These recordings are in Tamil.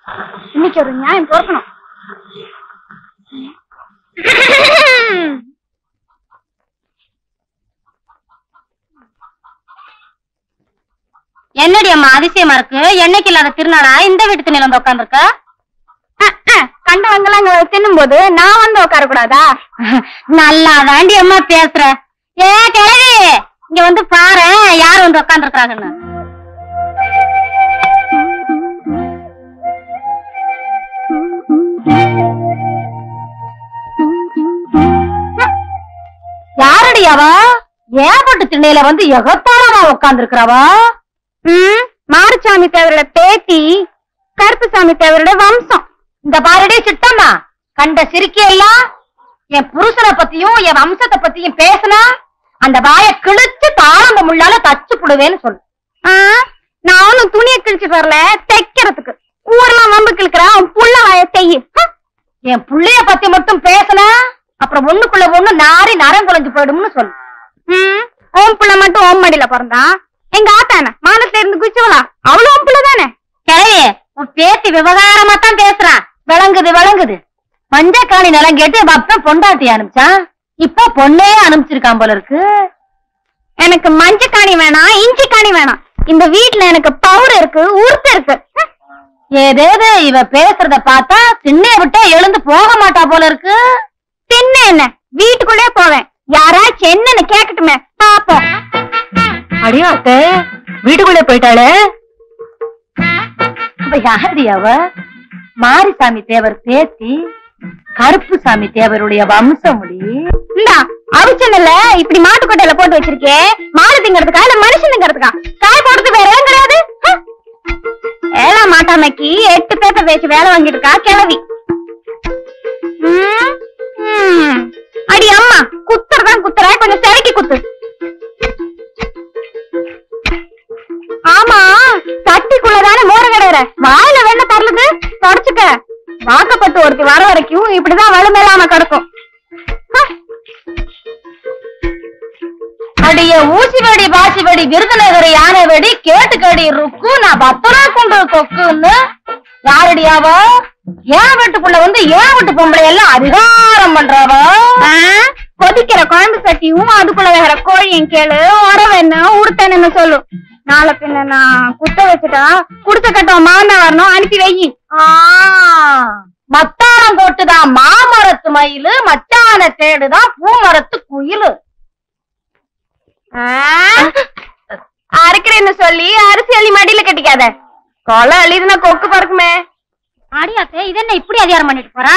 இன்னைக்கு ஒரு நியாயம் பொறுக்கணும் என்னடி அம்மா அதிசயமா இருக்கு என்னைக்கு இல்லாத திருநாளா இந்த வீட்டு திண்ணையில வந்து உட்காந்துருக்க கண்டவங்களாம் தின்னும் போது நான் வந்து உட்கார கூடாதா நல்லா தாண்டி அம்மா பேசுற ஏ கிழவி இங்க வந்து பாரு யார் வந்து உட்காந்துருக்காங்கன்னு யாரடி அவ ஏப்பட்டு திண்ணையில வந்து எகத்தாளமா உட்காந்துருக்கிறவா ம், மாரிசாமி தேவரோட பேத்தி கருப்புசாமி தேவரோட வம்சம் இந்த பாரடி சித்தம்மா கண்ட சிரிக்கி எல்லாம் என் புருஷனை பத்தியும் என் வம்சத்தை பத்தியும் பேசினா அந்த வாய கிழிச்சு தாளம்ப முள்ளால தச்சு புடுவேன்னு சொல்லு ஆ, நான் ஒண்ணும் துணியை கிழிச்சு வரல தைக்கிறதுக்கு ஊரெல்லாம் வம்பு கிழக்குறான் உன் புள்ள வாய செய்யு ஹம். என் புள்ளைய பத்தி மட்டும் பேசினா அப்புறம் ஒண்ணுக்குள்ள ஒண்ணு நாரி நரம் குலைஞ்சு போயிடும்னு சொல்லு ம், உன் புள்ள மட்டும் ஓம் மடியில பிறந்தான் எங்க ஆத்தான மானத்துல இருந்து குச்சிவலா அவளும் உன் புள்ள தானே கிழவி உன் பேத்தி விவகாரமா தான் பேசுறான் விளங்குது விளங்குது மஞ்சக்காணி நிலம் கேட்டு வப்பம் பொண்டாட்டி அனுப்பிச்சான் இப்போ பொண்ணே அனுப்பிச்சிருக்கான் போல இருக்கு எனக்கு மஞ்ச காணி வேணாம் இஞ்சி காணி வேணாம் இந்த வீட்ல எனக்கு பவுர் இருக்கு உருத்து இருக்கு ஹம். ஏதேது இவ பேசுறத பார்த்தா திண்ணைய விட்டே எழுந்து போக மாட்டா போல இருக்கு பின்ன என்ன வீட்டுக்குள்ளே போவேன் யாராச்சும் என்னன்னு கேக்கட்டுமே பாப்போம் அடியாத்த வீட்டுக்குள்ளே போயிட்டாளே அப்ப யாரடி அவ மாரிசாமி தேவர் பேத்தி கருப்புசாமி தேவருடைய வம்சமுடி இந்தா அவிச்சனல்ல இப்படி மாட்டுக்கொட்டையில போட்டு வச்சிருக்கே மாடு திங்கிறதுக்கா இல்ல மனுஷன் திங்கிறதுக்கா காய் போடுறது வேற ஏன் கிடையாது ஹம். ஏழா மாட்டாமைக்கு எட்டு பேப்பர் வச்சு வேலை வாங்கிட்டு இருக்கா கிழவி ம், ம். அடி அம்மா குத்துறதான் குத்துற கொஞ்சம் செருக்கி குத்து ஆமா சட்டிக்குள்ளதானே மோர கிடையிற வாயில வெண்ண தரலுது தொடச்சுக்க வாக்கப்பட்டு ஒருத்தி வர வரைக்கும் இப்படிதான் வலுமேலாம கிடக்கும் ஹ. அடிய ஊசி வெடி பாசி வெடி விருதுநகர் யானை வெடி கேட்டுக்கடி ருக்கு நான் பத்தரா கொண்டு கொக்குன்னு யாரடி அவ ஏன் வீட்டுக்குள்ள வந்து ஏன் வீட்டு பொம்பளை எல்லாம் அதிகாரம் பண்றவ ஆ, கொதிக்கிற குழம்பு சட்டியும் அதுக்குள்ள வேற கோழியும் கேளு உரம் என்ன உடுத்தன்னு சொல்லு நாளை பின்ன நான் குத்த வச்சுட்டா குடுத்த கட்டம் மாமன் வரணும் அனுப்பி வை ஆ, மத்தாரம் கோட்டுதான் மாமரத்து மயிலு மச்சான தேடுதான் பூமரத்து குயிலு அறுக்கிறேன்னு சொல்லி அரிசி அள்ளி மடியில கட்டிக்காத கொலை அள்ளிதுன்னா கொக்கு பறக்குமே அடியாத்தே இது என்ன இப்படி அதிகாரம் பண்ணிட்டு போறா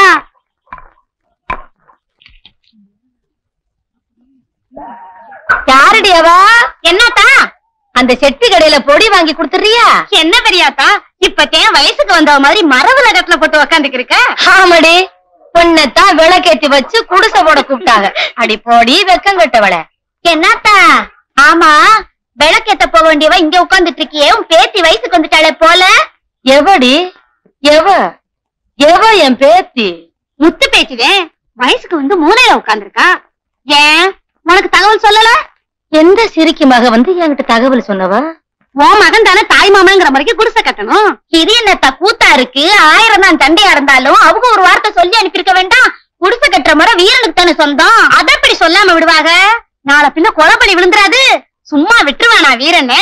யாரடி அவ என்னத்தா அந்த செட்டி கடையில பொடி வாங்கி கொடுத்துறியா என்ன பெரியாத்தா இப்பத்தேன் வயசுக்கு வந்தவ மாதிரி மரபு லகத்துல போட்டு உக்காந்துக்கு இருக்க ஆமடி பொண்ணத்தான் விளக்கேத்தி வச்சு குடிசை போட கூப்பிட்டாங்க அடி போடி வெக்கம் கட்டவள என்னத்தா ஆமா விளக்கேத்த போக வேண்டியவ இங்க உட்கார்ந்துட்டு இருக்கியே உன் பேத்தி வயசுக்கு வந்துட்டாளே போல எவடி எவ எவ என் பேத்தி முத்து பேச்சுதேன் வயசுக்கு வந்து மூலையில உட்கார்ந்துருக்கா ஏன் உனக்கு தகவல் சொல்லல எந்த சிரிக்கு மக வந்து என்கிட்ட தகவல் சொன்னவ உன் மகன் தானே தாய் மாமங்கிற மாதிரி குடிசை கட்டணும் இது என்னத்த கூத்தா இருக்கு ஆயிரம் தான் சண்டையா இருந்தாலும் அவங்க ஒரு வார்த்தை சொல்லி அனுப்பியிருக்க வேண்டாம் குடிசை கட்டுற முறை வீரனுக்கு தானே சொந்தம் அத எப்படி சொல்லாம விடுவாங்க நாளை பின்ன கொலப்படி விழுந்துராது சும்மா விட்டுருவானா வீரனே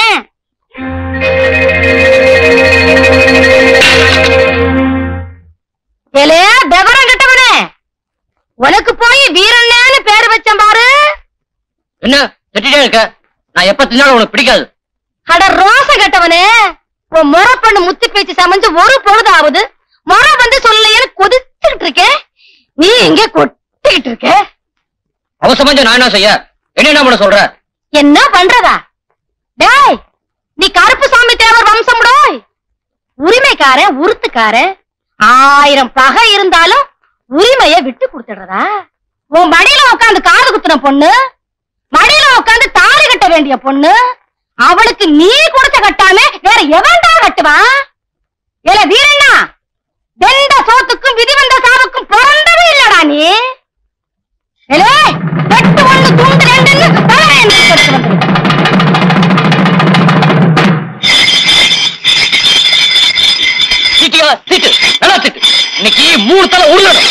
ஏலே விவரம் கட்டவனே உனக்கு போய் வீரண்ணேன்னு பேர் வச்சேன் பாரு என்ன திட்டிட்டே இருக்க நான் எப்ப தின்னாலும் உனக்கு பிடிக்காது அட ரோச கட்டவனே உன் முறை பண்ணு முத்தி பேச்சு சமைஞ்சு ஒரு பொழுது ஆகுது முறை வந்து சொல்லலையேன்னு கொதிச்சுக்கிட்டு இருக்கேன் நீ இங்க கொட்டிக்கிட்டு இருக்க அவசரமா நான் என்ன செய்ய என்ன என்ன பண்ண சொல்ற என்ன பண்றதா டேய் நீ கருப்புசாமி தேவர் வம்சம்டோய் உரிமைக்காரன் உருத்துக்காரன் ஆயிரம் பகை இருந்தாலும் உரிமைய விட்டு கொடுத்துடுறதா உன் மடியில உட்காந்து காது குத்துன பொண்ணு மடியில உட்காந்து தாலி கட்ட வேண்டிய பொண்ணு அவளுக்கு நீ கொடுத்த கட்டாம வேற எவன்டா கட்டுவான் ஏல வீரண்ணா வெந்த சோத்துக்கும் விதி வந்த சாவுக்கும் பிறந்தவே இல்லடா நீ ஏலே வெட்டு ஒண்ணு துண்டு ரெண்டுன்னு தலையை எந்திரிச்சு எடுத்து வந்துரு. சீட்டிய திட்டுறியா திட்டு நல்லா திட்டு இன்னைக்கு மூணு தலை உருளணும்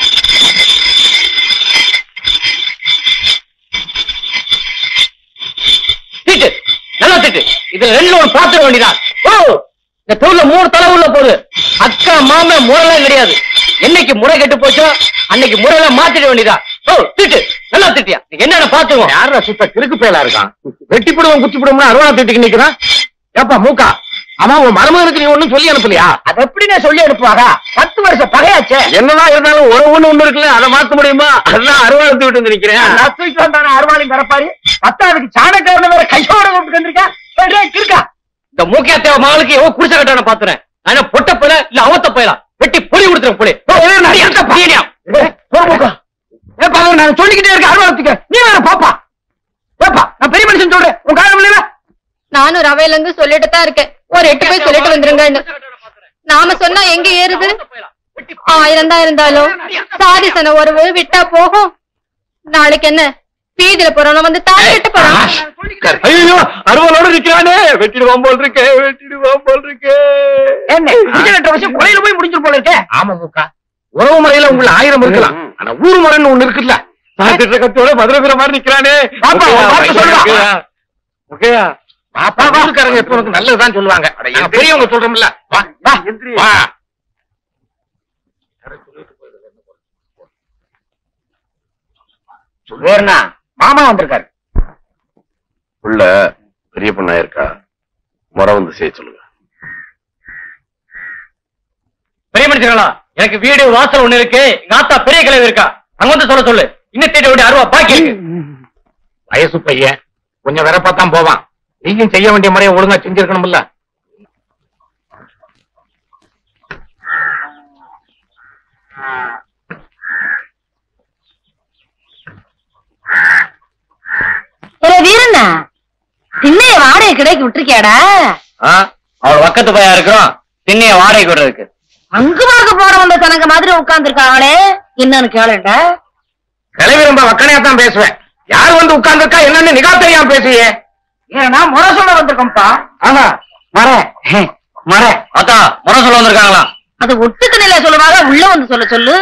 திட்டு நல்லா திட்டு இதுல ரெண்டு ஒரு பாத்துட வேண்டியதான் ஓ இந்த டூர்ல மூணு தலை உள்ள போகுது அக்கா மாம முறைலாம் கிடையாது என்னைக்கு முறை கெட்டு போச்சோ அன்னைக்கு முறையெல்லாம் மாத்திட வேண்டியதா ஓ திட்டு நல்லா திட்டியா நீ என்னென்ன பாத்துவோம் யாரா சுத்த கிறுக்கு பயலா இருக்கான் வெட்டி போடுவோம் குச்சி போடுவோம்னு அருவா திட்டுக்கு நிக்கிறான் ஏப்பா மூக்கா அவன் உன் மருமகனுக்கு நீ ஒண்ணும் சொல்லி அனுப்பலையா அது எப்படி நான் சொல்லி அனுப்புவாரா பத்து வருஷம் பகையாச்சே என்னதான் இருந்தாலும் உறவுன்னு ஒண்ணு இருக்குல்ல அதை மாத்த முடியுமா அதான் அருவாளத்து விட்டு நிக்கிறேன் நசுக்கு வந்தான அருவாளையும் கடப்பாரு பத்தாவதுக்கு சாணக்காரன வேற கையோட கூப்பிட்டு வந்திருக்கா இருக்கா இந்த மூக்கியா தேவ மகளுக்கு எவன் குடிச்ச கட்டான பாத்துறேன் ஆனா பொட்ட போல இல்ல அவத்த போயலாம் வெட்டி புளி கொடுத்துறேன் புளி பையனியா ஏப்பா அவன் நான் சொல்லிக்கிட்டே இருக்க அருவாளத்துக்கு நீ வேற பாப்பா ஏப்பா நான் பெரிய மனுஷன் சொல்றேன் உன் காலம் இல்லையா நானும் ரவையில இருந்து சொல்லிட்டு தான் இருக்கேன் ஒரு எட்டு போய் சொல்லிட்டு வந்துருங்கன்னு நாம சொன்னா எங்க ஏறுது ஆயிரம் தான் இருந்தாலும் சாதி சன உறவு விட்டா போகும் நாளைக்கு என்ன வீதியில போறோம் வந்து தாய் கட்ட போறோம் ஐயோ அருவாளோட நிக்கிறானே வெட்டிடுவான் போல் இருக்கே வெட்டிடுவான் போல் இருக்கே என்ன குடிச்ச கட்டுற விஷயம் கொலையில போய் முடிஞ்சிரு போல இருக்கே ஆமா மூக்கா உறவு முறையில உங்களை ஆயிரம் இருக்கலாம் ஆனா ஊர் முறைன்னு ஒண்ணு இருக்குல்ல பாத்துட்டு கத்தோட மதுரை வீர மாதிரி நிக்கிறானே பாப்பா, உன் வார்த்தை சொல்லுடா. ஓகேயா பாப்பா ஊருக்காரங்க எப்ப உனக்கு நல்லதுதான் சொல்லுவாங்க நாங்க பெரியவங்க சொல்றோம்ல வா வா வா வேறனா மாமா வந்திருக்காரு உள்ள பெரிய பொண்ணா இருக்கா முறை வந்து செய்ய சொல்லுங்க பெரிய மனுஷங்களா எனக்கு வீடு வாசல் ஒண்ணு இருக்கு எங்க ஆத்தா பெரிய கிளவி இருக்கா அங்க வந்து சொல்ல சொல்லு இன்னும் தேட வேண்டிய அருவா பாக்கி இருக்கு வயசு பையன் கொஞ்சம் வெறப்பாத்தான் போவான் நீயும் செய்ய வேண்டிய முறையை ஒழுங்கா செஞ்சிருக்கணும்ல ஏ வீரண்ணா திண்ணைய வாடகை கிடைக்க விட்டுருக்கியாடா அவள் பக்கத்து பையா இருக்கிறோம் திண்ணைய வாடகை விடுறதுக்கு அங்கு பார்க்க போறவங்க தனக்கு மாதிரி உட்கார்ந்து இருக்காங்களே என்னன்னு கேளுண்டா கிளவி ரொம்ப வக்கனையா தான் பேசுவேன் யார் வந்து உட்கார்ந்துருக்கா என்னன்னு நிகா தெரியாம பேசுவியே ஏன்னா முறை சொல்ல வந்திருக்கோம்ப்பா ஆமா மர மர அத்தா முறை சொல்ல வந்திருக்காங்களா அது ஒட்டுக்கு நிலை சொல்லுவாங்க உள்ள வந்து சொல்ல சொல்லு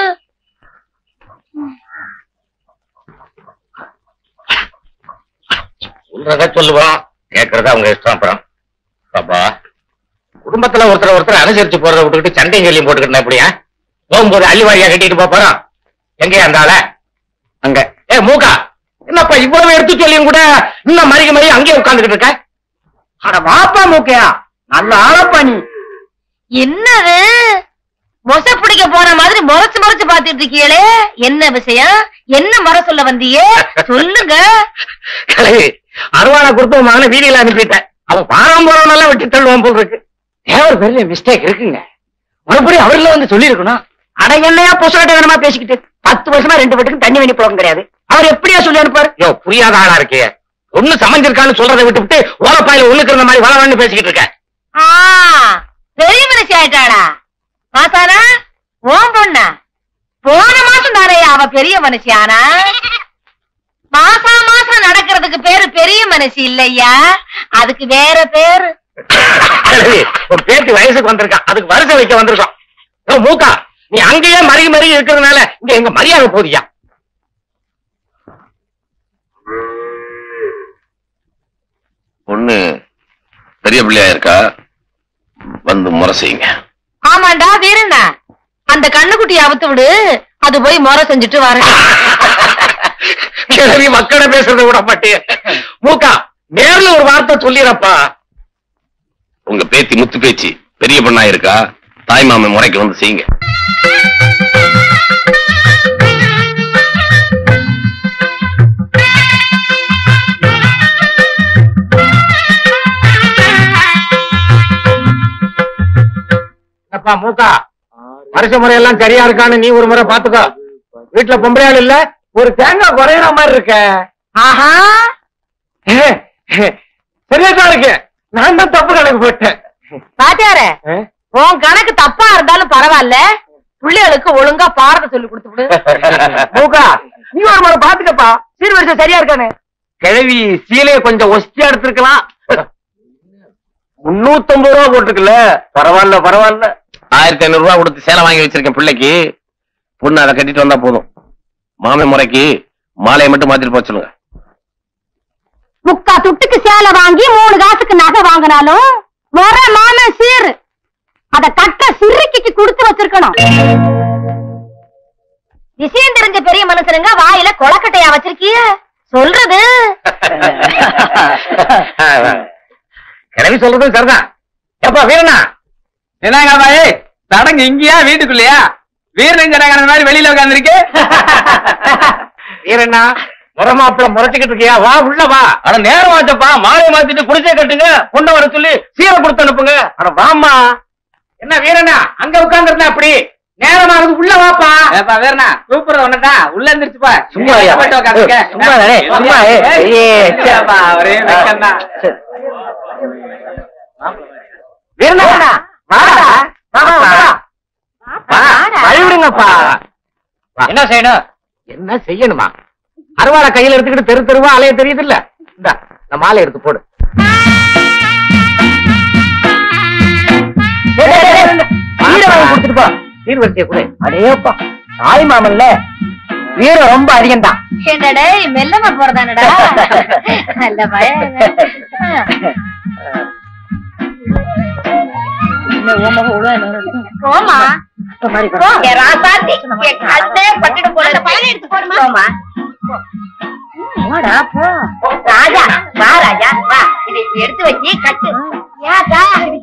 சொல்றத சொல்லுவோம் கேட்கறத அவங்க இஷ்டம் அப்புறம் பாப்பா குடும்பத்துல ஒருத்தர் ஒருத்தர் அனுசரிச்சு போறத விட்டுக்கிட்டு சண்டையும் சொல்லியும் போட்டுக்கிட்டா எப்படியா போகும்போது அள்ளிவாரியா கட்டிட்டு போப் போறோம் எங்கேயா அந்த ஆள அங்க ஏ மூக்கா என்னப்பா இவ்வளவு எடுத்து சொல்லியும் கூட இன்னும் மறிக்க மறிய அங்கேயே உட்கார்ந்துகிட்டு இருக்க அட வாப்பா மூக்கையா நல்ல ஆளப்பா நீ என்னது மொச பிடிக்க போற மாதிரி முறைச்சு முறைச்சு பாத்துட்டு இருக்கீங்களே என்ன விஷயம் என்ன முறை சொல்ல வந்தியே சொல்லுங்க கிளவி அருவானை கொடுத்து உன் மகனை வீதியில அனுப்பிட்டேன் அவன் பாரம் போறவனெல்லாம் விட்டு தள்ளுவான் போல் இருக்கு தேவர் பெரிய மிஸ்டேக் இருக்குங்க மறுபடியும் அவர்ல வந்து சொல்லியிருக்கணும் அட என்னையா புசகட்ட வேணுமா பேசிக்கிட்டு பத்து வருஷமா ரெண்டு பேட்டுக்கும் தண்ணி வேணி போகம் கிடையாது அவர் எப்படியா சொல்லி அனுப்புவாரு யோ புரியாத ஆளா இருக்கே ஒண்ணு சமைஞ்சிருக்கான்னு சொல்றதை விட்டுவிட்டு ஓலப்பாயில ஒண்ணுக்கு இருந்த மாதிரி வளவன்னு பேசிக்கிட்டு இருக்க ஆ பெரிய மனுஷி ஆயிட்டாளா மாசானா ஓம் பொண்ணா போன மாசம் தானே அவ பெரிய மனுஷி ஆனா மாசா மாசம் நடக்கிறதுக்கு பேரு பெரிய மனுஷி இல்லையா அதுக்கு வேற பேரு கிழவி, ஒரு பேத்தி வயசுக்கு வந்திருக்கான் அதுக்கு வருஷம் வைக்க வந்திருக்கோம் யோ மூக்கா நீ அங்கேயே மருகி மருகி இருக்கிறதுனால இங்க எங்க மரியாதை போதியா பொண்ணு பெரிய பிள்ளையா இருக்கா வந்து முறை செய்யுங்க ஆமாண்டா வீரண்ணா அந்த கண்ணுக்குட்டி அவுத்து விடு அது போய் முறை செஞ்சுட்டு வரேன் கிழவி மக்களை பேசுறத விட மாட்டே மூக்கா நேர்ல ஒரு வார்த்தை சொல்லிடப்பா உங்க பேத்தி முத்து பேச்சு பெரிய பொண்ணா இருக்கா தாய் மாமன் முறைக்கு வந்து செய்யுங்க அப்பா மூக்கா வருஷ முறையெல்லாம் சரியா இருக்கான்னு நீ ஒரு முறை பாத்துக்கோ வீட்டுல பொம்பளையாள் இல்ல ஒரு தேங்காய் குறையிற மாதிரி இருக்க ஆஹா சரியா தான் இருக்கு நான் தான் தப்பு கணக்கு போட்டேன் பாத்தியாரே ஆ? உன் கணக்கு தப்பா இருந்தாலும் பரவாயில்ல பிள்ளைகளுக்கு ஒழுங்கா பாடத்தை சொல்லி கொடுத்து விடு மூக்கா நீ ஒரு முறை பாத்துக்கப்பா சீர்வரிசை சரியா இருக்கானு கிழவி சீலைய கொஞ்சம் ஒஸ்தியா எடுத்திருக்கலாம் முன்னூத்தம்பது ரூபா போட்டுருக்குல்ல பரவாயில்ல பரவாயில்ல ஆயிரத்தி ஐநூறு ரூபாய் கொடுத்து சேலை வாங்கி வச்சிருக்கேன் பிள்ளைக்கு பொண்ணு அதை கட்டிட்டு வந்தா போதும் மாமே முறைக்கு மாலையை மட்டும் மாத்திட்டு போக சொல்லுங்க முக்கா துட்டுக்கு சேலை வாங்கி மூணு காசுக்கு நகை வாங்கினாலும் வர மாமன் சீர் அத கட்ட சிறுக்கிக்கு கொடுத்து வச்சிருக்கணும் விஷயம் தெரிஞ்ச பெரிய மனுஷனுங்க வாயில கொலக்கட்டையா வச்சிருக்கிய சொல்றது கிளவி சொல்றதும் சரிதான் எப்பா வீரண்ணா என்னங்க பாய் சடங்கு இங்கயா வீட்டுக்குள்ளயா வீரன் ஜனகரன் மாதிரி வெளியில உட்காந்துருக்கு வீரண்ணா முறமாப்பிள முறைச்சுக்கிட்டு இருக்கியா வா உள்ள வா அட நேரம் ஆச்சப்பா மாலை மாத்திட்டு குடிசை கட்டுங்க பொண்ணை வர சொல்லி சீரை கொடுத்து அனுப்புங்க அட வாம்மா என்ன வீரண்ணா அங்க உட்கார்ந்துருந்தா அப்படி நேரமா இருக்கு உள்ள வாப்பா ஏப்பா வீரனா கூப்பிடுறது ஒண்ணுதான் உள்ள இருந்துருச்சுப்பா சும்மா ஐயா. போயிட்டு உட்காந்துருக்க சும்மா தானே, சும்மா, ஏய், ஏய், ஏப்பா, ஒரே வெக்கம்தான். வீரண்ணா வாடா வா, வா, வா. வா, வழிவிடுங்கப்பா என்ன செய்யணும் என்ன செய்யணுமா அருவாளை கையில எடுத்துக்கிட்டு தெரு தெருவா அலைய தெரியுது இல்ல இந்த இந்த மாலை எடுத்து போடு வீர வாங்கி கொடுத்துட்டு போ சீர்வரிசைய கூட அடேப்பா தாய் மாமன்ல வீரம் ரொம்ப அதிகம் தான் என்னடா மெல்லமா போறதானடா நல்ல பயம் போமா என் ராசாத்தி, என் கழுத்தே பட்டுட்டு போல இருக்கு. போம்மா. போடா, போ. ராஜா வா ராஜா வா இதை இப்படி எடுத்து வச்சு கட்டு ஏடா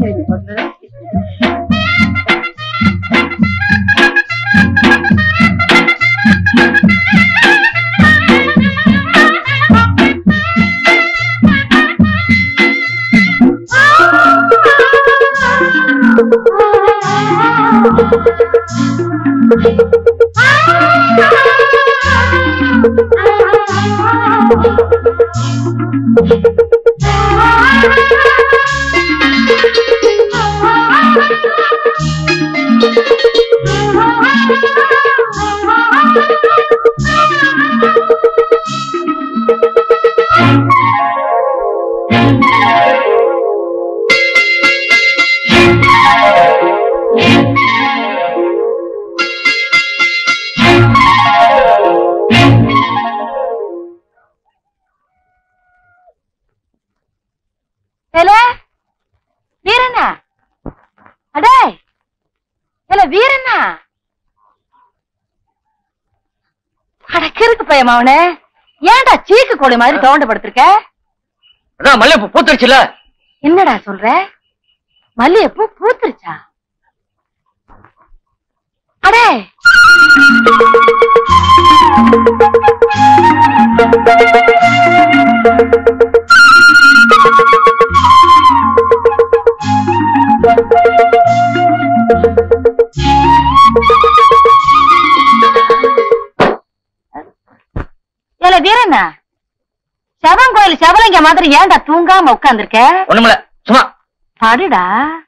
ஏலே வீரண்ணா அடே ஏல வீரண்ணா அட கிறுக்கு பையன் அவனே ஏன்டா சீக்கு கோழி மாதிரி தோண்ட படுத்திருக்க அதான் மல்லிகைப்பூ பூத்துருச்சுல என்னடா சொல்ற மல்லிகைப்பூ பூத்துருச்சா அடே ஏல வீரண்ணா செவன் கோயில் செவலங்க மாதிரி ஏன்டா தூங்காம உட்கார்ந்திருக்க ஒண்ணுமில்ல சும்மா பாடுடா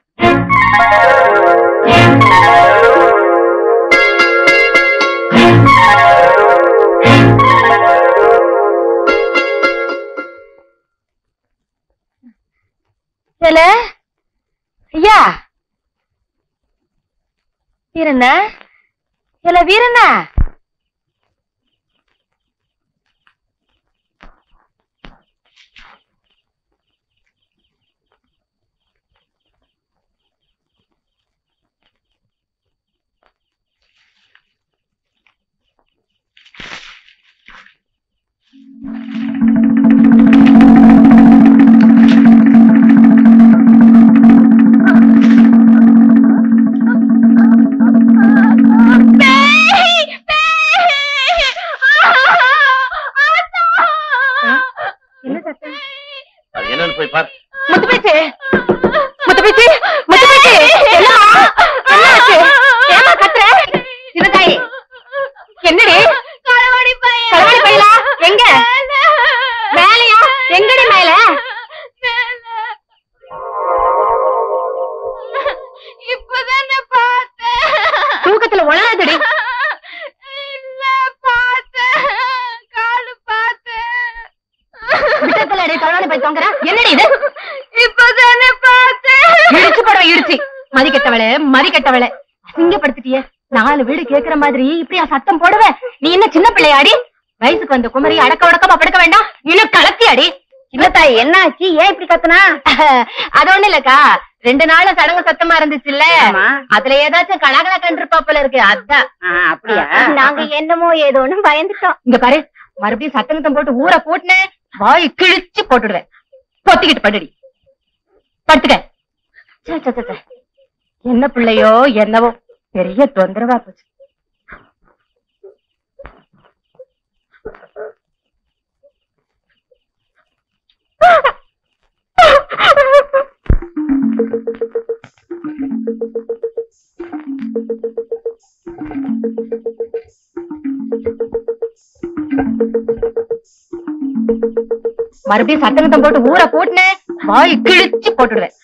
ஏலே, ஐயா வீரண்ணா இல்ல வீரண்ணா என்ன சத்தம் அது என்னன்னு போய் பாரு முத்துப்பேச்சு முத்துப்பேச்சு முத்துப்பேச்சு என்னம்மா என்னாச்சு ஏமா கத்துற சின்னதாயி என்னடி களவாடி பையலா எங்க மேலையா எங்கடி மேல இப்பதானே பார்த்தேன் தூக்கத்துல உழலாதடி இல்ல பார்த்தேன் காலு பார்த்தேன் விட்டத்துல அடி களவாடி போய் தொங்குற என்னடி இது இப்பதானே பார்த்தேன் இடிச்சு படம் இடிச்சு மதி கெட்டவளே மதி கெட்டவளே அசிங்கப்படுத்திட்டியே நாலு வீடு கேக்குற மாதிரி இப்படியா சத்தம் போடுவ நீ என்ன சின்ன பிள்ளையாடி வயசுக்கு வந்த குமரி அடக்க உடக்கமா படுக்க வேண்டாம் இன்னும் கலத்தியாடி சின்னத்தாய் என்ன ஆச்சு ஏன் இப்படி கத்துனா அது ஒண்ணு இல்லக்கா ரெண்டு நாள் சடங்கு சத்தமா இருந்துச்சுல்ல ஆமா. அதுல ஏதாச்சும் கலாகலா கண்டிருப்பா போல இருக்கு அதான் அப்படியா நாங்க என்னமோ ஏதோன்னு பயந்துட்டோம் இங்க பாரு மறுபடியும் சத்தங்கத்தம் போட்டு ஊற போட்டுனேன் வாய் கிழிச்சு போட்டுடுவேன் பொத்திக்கிட்டு படுடி படுத்துக்க ச்சே, ச்சே, ச்சே, ச்சே. என்ன பிள்ளையோ என்னவோ பெரிய தொந்தரவா போச்சு மறுபடியும் சத்தங்கத்தம் போட்டு ஊற போட்டுனேன் வாய் கிழிச்சு போட்டுடுவேன்